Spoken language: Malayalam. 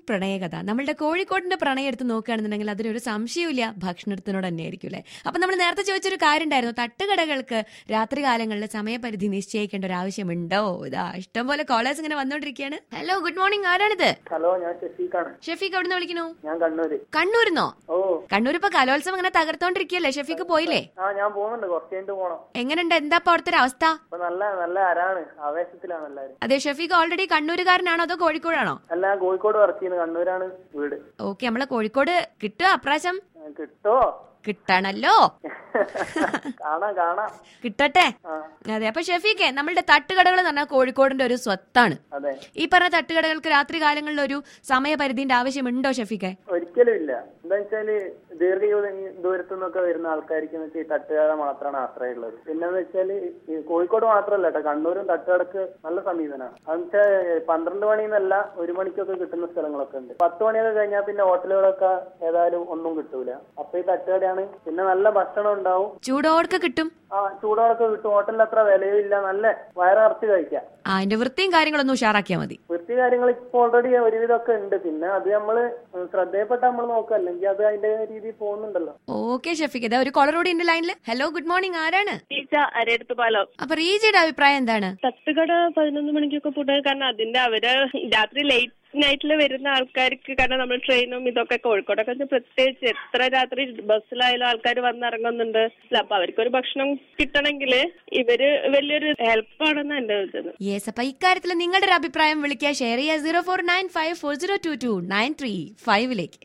പ്രണയകഥ നമ്മളുടെ കോഴിക്കോടിന്റെ പ്രണയം എടുത്ത് നോക്കുകയാണെന്നുണ്ടെങ്കിൽ അതിനൊരു സംശയമില്ല ഭക്ഷണത്തിനോട് തന്നെ ആയിരിക്കും അല്ലെ അപ്പൊ നമ്മൾ നേരത്തെ ചോദിച്ചൊരു കാര്യം ഉണ്ടായിരുന്നു തട്ടുകടകൾക്ക് രാത്രി കാലങ്ങളിൽ സമയപരിധി നിശ്ചയിക്കേണ്ട ഒരു ആവശ്യമുണ്ടോ ഇതാ ഇഷ്ടംപോലെ കോളേജ് ഇങ്ങനെ വന്നോണ്ടിരിക്കുകയാണ് ഹലോ ഗുഡ് മോർണിംഗ് ആരാണിത് ഹലോ ഞാൻ ഷെഫീഖാണ് ഷെഫീഖ് എവിടുന്ന് വിളിക്കണു ഞാൻ കണ്ണൂര് കണ്ണൂരിന്നോ ഓ കണ്ണൂർ ഇപ്പൊ കലോത്സവം ഇങ്ങനെ തകർത്തോണ്ടിരിക്കുകയല്ലേ ഷെഫീഖ് പോയില്ലേ ആ ഞാൻ പോകുന്നുണ്ട് കുറച്ച് കഴിഞ്ഞിട്ട് പോണം എങ്ങനെയുണ്ട് എന്താ ഇപ്പൊ അവിടുത്തെ ഒരു അവസ്ഥ ഇപ്പൊ നല്ല നല്ല അരാണ് ആവേശത്തിലാണ് എല്ലാരും അതെ ഷെഫീഖ് ഓൾറെഡി കണ്ണൂരുകാരനാണോ അതോ കോഴിക്കോടാണോ അല്ല ഞാൻ കോഴിക്കോട് വർക്ക് ചെയ്യുന്നത് കണ്ണൂരാണ് വീട് ഓക്കെ നമ്മളെ കോഴിക്കോട് കിട്ടുക അപ്രാവശ്യം ആ, കിട്ടോ കിട്ടണല്ലോ കാണാം കാണാം കിട്ടട്ടെ ആ അതെ അപ്പൊ ഷെഫീഖെ നമ്മളുടെ തട്ടുകടകൾ എന്ന് പറഞ്ഞാൽ കോഴിക്കോടിന്റെ ഒരു സ്വത്താണ് അതെ ഈ പറഞ്ഞ തട്ടുകടകൾക്ക് രാത്രി കാലങ്ങളിൽ ഒരു സമയപരിധിന്റെ ആവശ്യമുണ്ടോ ഷെഫീഖെ ഒരിക്കലും ഇല്ല എന്താ വെച്ചാല് ദീർഘ ദൂരത്തു നിന്നൊക്കെ വരുന്ന ആൾക്കാർക്ക് എന്ന് വെച്ചാൽ ഈ തട്ടുകട മാത്രമാണ് ആശ്രയമുള്ളത് പിന്നെന്ന് വെച്ചാല് ഈ കോഴിക്കോട് മാത്രമല്ല കേട്ടോ കണ്ണൂരും തട്ടുകടക്ക് നല്ല സമീപനമാണ് അതെന്ന് വെച്ചാൽ പന്ത്രണ്ട് മണിന്നല്ല ഒരു മണിക്കൊക്കെ കിട്ടുന്ന സ്ഥലങ്ങളൊക്കെ ഉണ്ട് പത്ത് മണിയൊക്കെ കഴിഞ്ഞാൽ പിന്നെ ഹോട്ടലുകളൊക്കെ ഏതായാലും ഒന്നും കിട്ടൂല അപ്പൊ ഈ തട്ടുകടയാണ് പിന്നെ നല്ല ഭക്ഷണം ഉണ്ടാവും ചൂടോടൊക്കെ കിട്ടും ആ ചൂടുകളൊക്കെ കിട്ടും ഹോട്ടലിൽ അത്ര വിലയും ഇല്ല നല്ല വയറിറച്ച് കഴിക്കാം ആ അതിന്റെ വൃത്തിയും കാര്യങ്ങളൊന്നും ഉഷാറാക്കിയാൽ മതി വൃത്തി കാര്യങ്ങൾ ഇപ്പൊ ഓൾറെഡി ഒരുവിധമൊക്കെ ഉണ്ട് പിന്നെ അത് നമ്മള് ശ്രദ്ധയപ്പെട്ട നമ്മൾ നോക്കുക അല്ലെങ്കിൽ അത് അതിന്റെ രീതിയിൽ പോകുന്നുണ്ടല്ലോ ഓക്കെ ഷെഫീഖ് ഇതാ ഒരു കോളർ കൂടി ഉണ്ട് ലൈനിൽ ഹലോ ഗുഡ് മോർണിംഗ് ആരാണ് ടീച്ച അരയടുത്ത് പാലം അപ്പൊ റീജയുടെ അഭിപ്രായം എന്താണ് തട്ടുകട പതിനൊന്ന് മണിക്കൊക്കെ പൂട്ടാൻ കാരണം അതിന്റെ അവര് രാത്രി ലേറ്റ് നൈറ്റിൽ വരുന്ന ആൾക്കാർക്ക് കാരണം നമ്മൾ ട്രെയിനും ഇതൊക്കെ കോഴിക്കോടൊക്കെ വെച്ചാൽ പ്രത്യേകിച്ച് എത്ര രാത്രി ബസ്സിലായാലും ആൾക്കാർ വന്നിറങ്ങുന്നുണ്ട് അല്ല, അപ്പൊ അവർക്കൊരു ഭക്ഷണം കിട്ടണമെങ്കിൽ ഇവര് വലിയൊരു ഹെൽപ്പാണെന്ന് എന്റെ ഇത് യെസ് അപ്പൊ ഇക്കാര്യത്തിൽ നിങ്ങളുടെ ഒരു അഭിപ്രായം വിളിക്കുക ഷെയർ ചെയ്യുക zero four nine five four zero two two nine three ഫൈവിലേക്ക്